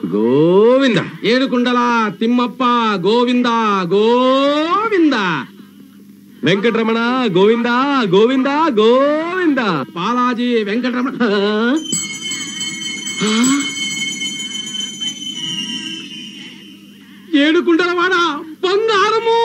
ಗೋವಿಂದ ಏಳುಕುಂಡಲ ತಿಮ್ಮಪ್ಪ ಗೋವಿಂದ ಗೋವಿಂದ ವೆಂಕಟರಮಣ ಗೋವಿಂದ ಗೋವಿಂದ ಗೋವಿಂದ ಬಾಲಾಜಿ ವೆಂಕಟರಮಣ ఏడుకుంటలవాడ బంగారము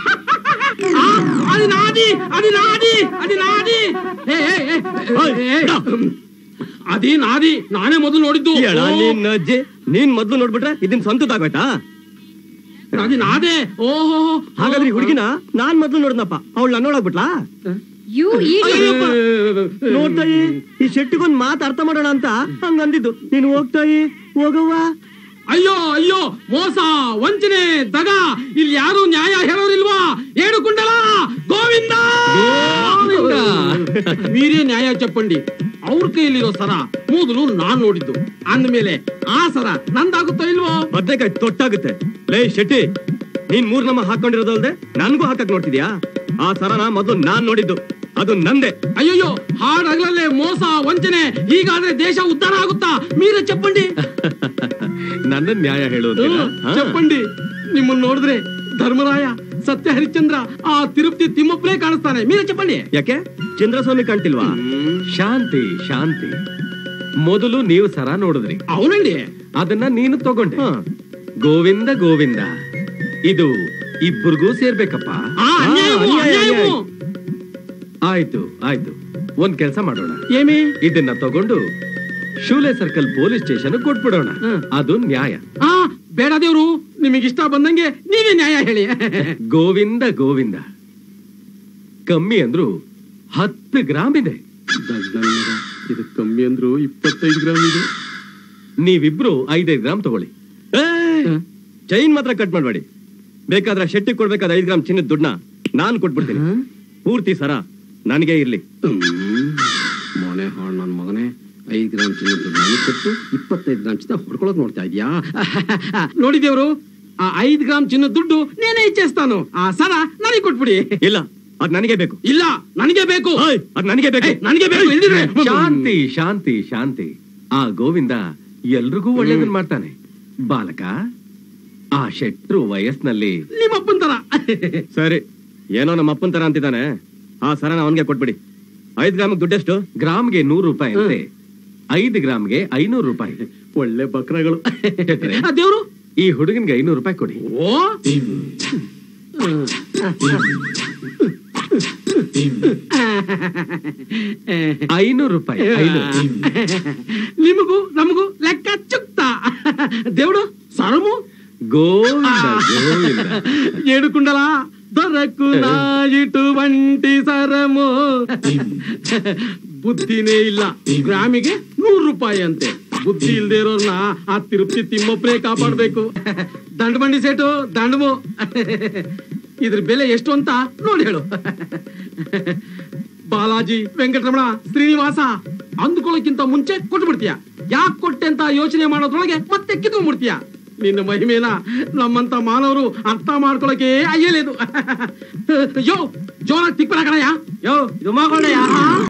ఆ, అది నాది అది నాది అది నాది ఏ, ఏ, ఏ, ఏ, అది నాది ನಾನೇ ಮೊದಲು ನೋಡಿದ್ದು ಎಡ ನಿನ್ನ ಅಜ್ಜಿ ನೀನ್ ಮೊದ್ಲು ನೋಡ್ಬಿಟ್ರೆ ಇದನ್ ಸ್ವಂತದಾಗೋಯ್ತಾ ಅದು ನಾದೇ ಓಹೋ ಹಾಗಾದ್ರೆ ಈ ಹುಡುಗಿನ ನಾನ್ ಮೊದ್ಲು ನೋಡ್ದಪ್ಪ ಅವಳು ನನ್ನ ನೋಡಾಗ್ಬಿಟ್ಲಾ ಯು ಅಯ್ಯಪ್ಪ. ನೋಡ್ತಾಯಿ ಈ ಶೆಟ್ಟಿಗೊಂದ್ ಮಾತು ಅರ್ಥ ಮಾಡೋಣ ಅಂತ ಹಂಗ ಅಂದಿದ್ದು ನೀನು ಹೋಗ್ತಾಯಿ ಹೋಗವ್ವ ಅಯ್ಯೋ ಅಯ್ಯೋ ಮೋಸ ವಂಚನೆ ದಗ ಇಲ್ಲಿ ಯಾರು ನ್ಯಾಯ ಹೇಳೋರಿಲ್ವಾ ఏడు కుండల ಗೋವಿಂದ ಗೋವಿಂದ. మీరే ನ್ಯಾಯ ಚಪ್ಪಂಡಿ ಅವ್ರ ಕೈಯಲ್ಲಿರೋ ಸರ ಮೊದಲು ನಾನ್ ನೋಡಿದ್ದು ಅಂದ್ಮೇಲೆ ಆ ಸರ ನಂದಾಗುತ್ತೋ ಇಲ್ವೋ ಬದ್ನೆಕಾಯಿ ತೊಟ್ಟಾಗುತ್ತೆ ಲೇ ಶೆಟ್ಟಿ ನೀನ್ ಮೂರ್ ನಮ್ಮ ಹಾಕೊಂಡಿರೋದಲ್ದೆ ನನ್ಗೂ ಹಾಕಕ್ ನೋಡ್ತಿದ್ಯಾ ಆ ಸರನ ಮೊದ್ಲು ನಾನ್ ನೋಡಿದ್ದು ಅದು ನಂದೆ ಅಯ್ಯಯ್ಯೋ ಹಾಡಗ್ಲಲ್ಲೇ ಮೋಸ ವಂಚನೆ ಹೀಗಾದ್ರೆ ದೇಶ ಉದ್ಧಾರ ಆಗುತ್ತಾ ಮೀರೇ ಚಪ್ಪಂಡಿ ನನ್ನ ನ್ಯಾಯ ಹೇಳು ಚಪ್ಪಂಡಿ ನಿಮ್ಮನ್ನ ನೋಡಿದ್ರೆ ಧರ್ಮರಾಯ ಸತ್ಯ ಹರಿಶ್ಚಂದ್ರ ಆ ತಿರುಪತಿ ತಿಮ್ಮಪ್ಪನೇ ಕಾಣಿಸ್ತಾನೆ ಮೀರೇ ಚಪ್ಪಂಡಿ ಯಾಕೆ ಚಂದ್ರಸ್ವಾಮಿ ಕಾಣ್ತಿಲ್ವಾ ಶಾಂತಿ ಶಾಂತಿ ಮೊದಲು ನೀವು ಸರ ನೋಡಿದ್ರಿ ಅವನಂಡಿ ಅದನ್ನ ನೀನು ತಗೊಂಡೆ ಗೋವಿಂದ ಗೋವಿಂದ ಇದು ಇಬ್ಬರಿಗೂ ಸೇರ್ಬೇಕಪ್ಪ ಆ ಅನ್ಯಾಯವು, ಆ, ಅನ್ಯಾಯ, ಅನ್ಯಾಯವು. ಅನ್ಯಾಯ. ಆಯ್ತು ಆಯ್ತು ಒಂದ್ ಕೆಲಸ ಮಾಡೋಣ ಏಮಿ ಇದನ್ನ ತಗೊಂಡು ಶೂಲೆ ಸರ್ಕಲ್ ಪೊಲೀಸ್ ಸ್ಟೇಷನ್ ಕೊಟ್ಬಿಡೋಣ ಹ್ಮ್. ಅದು ನ್ಯಾಯ ಆ ಬೇಡ ದೇವ್ರು ನಿಮಗೆ ಇಷ್ಟ ಬಂದಂಗೆ ನೀವೇ ನ್ಯಾಯ ಹೇಳಿ ಗೋವಿಂದ ಗೋವಿಂದ ಕಮ್ಮಿ ಅಂದ್ರು ಹತ್ತು ಗ್ರಾಮ್ ಇದೆ ಇದು ಕಮ್ಮಿ ಅಂದ್ರು ಇಪ್ಪತ್ತೈದು ಗ್ರಾಮ್ ಇದೆ ನೀವಿಬ್ರು ಐದೈದು ಗ್ರಾಮ್ ತಗೊಳ್ಳಿ ಚೈನ್ ಮಾತ್ರ ಕಟ್ ಮಾಡ್ಬೇಡಿ ಬೇಕಾದ್ರೆ ಶೆಟ್ಟಿ ಕೊಡ್ಬೇಕಾದ ಐದು ಗ್ರಾಮ್ ಚಿನ್ನದ ದುಡ್ಡನ್ನ ನಾನ್ ಕೊಟ್ಬಿಡ್ತೀನಿ ಪೂರ್ತಿ ಸರ ನನಗೆ ಇರ್ಲಿ ಮೊನೆ ಹಾಳು ನನ್ನ ಮಗನೇ ಐದು ಗ್ರಾಮ್ ಚಿನ್ನದ ನನಗೆ ಕೊಟ್ಟು ಇಪ್ಪತ್ತೈದು ಗ್ರಾಮ್ ಚಿನ್ನ ಹೊಡ್ಕೊಳಕ್ ನೋಡ್ತಾ ಇದೀಯಾ ನೋಡಿದೇವ್ರು ಆ ಐದು ಗ್ರಾಮ್ ಚಿನ್ನದ ದುಡ್ಡು ನೇನೇ ಇಚ್ಛಿಸ್ತಾನು ಆ ಸರ ನನಗೆ ಕೊಟ್ಬಿಡಿ ಇಲ್ಲ ಅದ್ ನನಗೆ ಬೇಕು ಇಲ್ಲ ನನಗೆ ಬೇಕು ಓಯ್, ಅದ್ ನನಗೆ ಬೇಕು ಏಯ್, ನನಗೆ ಬೇಕು ಇಲ್ದಿದ್ರೆ ಶಾಂತಿ ಶಾಂತಿ ಶಾಂತಿ ಆ ಗೋವಿಂದ ಎಲ್ರಿಗೂ ಒಳ್ಳೇದನ್ ಮಾಡ್ತಾನೆ ಬಾಲಕ ಆ ಶೆಟ್ರು ವಯಸ್ಸಿನಲ್ಲಿ ನಿಮ್ಮಪ್ಪನ ತರ ಸರಿ ಏನೋ ನಮ್ಮ ಅಪ್ಪನ್ ತರ ಅಂತಿದ್ದಾನೆ ಆ ಸರನ ಅವನ್ಗೆ ಕೊಟ್ಬಿಡಿ ಐದ್ ಗ್ರಾಮಕ್ಕೆ ದುಡ್ಡೆಷ್ಟು ಗ್ರಾಮ್ಗೆ ನೂರು ರೂಪಾಯಿ ಅಂತೆ ಐದು ಗ್ರಾಮ್ಗೆ ಐನೂರು ರೂಪಾಯಿ ಒಳ್ಳೆ ಬಕ್ರಗಳು ಶೆಟ್ರೆ, ಆ ದೇವ್ರು ಈ ಹುಡುಗನ್ಗೆ ಐನೂರು ರೂಪಾಯಿ ಕೊಡಿ ಓ ಐನೂರು ರೂಪಾಯಿ ಐನೂರು ನಿಮಗೂ ನಮಗೂ ಲೆಕ್ಕ ಚುಕ್ತ దేవుడు సరము ಗೋವಿಂದ ಗೋವಿಂದ ఏడు కుండల దొరకు నా ఇటువంటి సరము ಬುದ್ಧಿನೇ ಇಲ್ಲ ಗ್ರಾಮಿಗೆ ನೂರು ರೂಪಾಯಿ ಅಂತೆ ಬುದ್ಧಿ ಇಲ್ದೇ ಇರೋರ್ನ ಆ ತಿರುಪತಿ ತಿಮ್ಮಪ್ಪನೇ ಕಾಪಾಡ್ಬೇಕು ದಂಡ ಬಂಡಿ ಸೇಟು ದಂಡಮು ಇದ್ರ ಬೆಲೆ ಎಷ್ಟು ಅಂತ ನೋಡಿ ಹೇಳು ಬಾಲಾಜಿ ವೆಂಕಟರಮಣ ಶ್ರೀನಿವಾಸ ಅಂದ್ಕೊಳ್ಳೋಕ್ಕಿಂತ ಮುಂಚೆ ಕೊಟ್ಬಿಡ್ತೀಯ ಯಾಕೆ ಕೊಟ್ಟೆ ಅಂತ ಯೋಚನೆ ಮಾಡೋದ್ರೊಳಗೆ ಮತ್ತೆ ಕಿತ್ಕೊಂಡ್ಬಿಡ್ತೀಯ ನಿನ್ನ ಮಹಿಮೇನ ನಮ್ಮಂತ ಮಾನವರು ಅರ್ಥ ಮಾಡ್ಕೊಳಕ್ಕೆ ಅಯ್ಯಲೇದು ಯೋ ಜೋರಾಗಿ ತಿಪ್ಪರ ಕಣಯ್ಯ ಯೋ ಇದು ಮಾಡ್ಕೊಂಡಯ್ಯ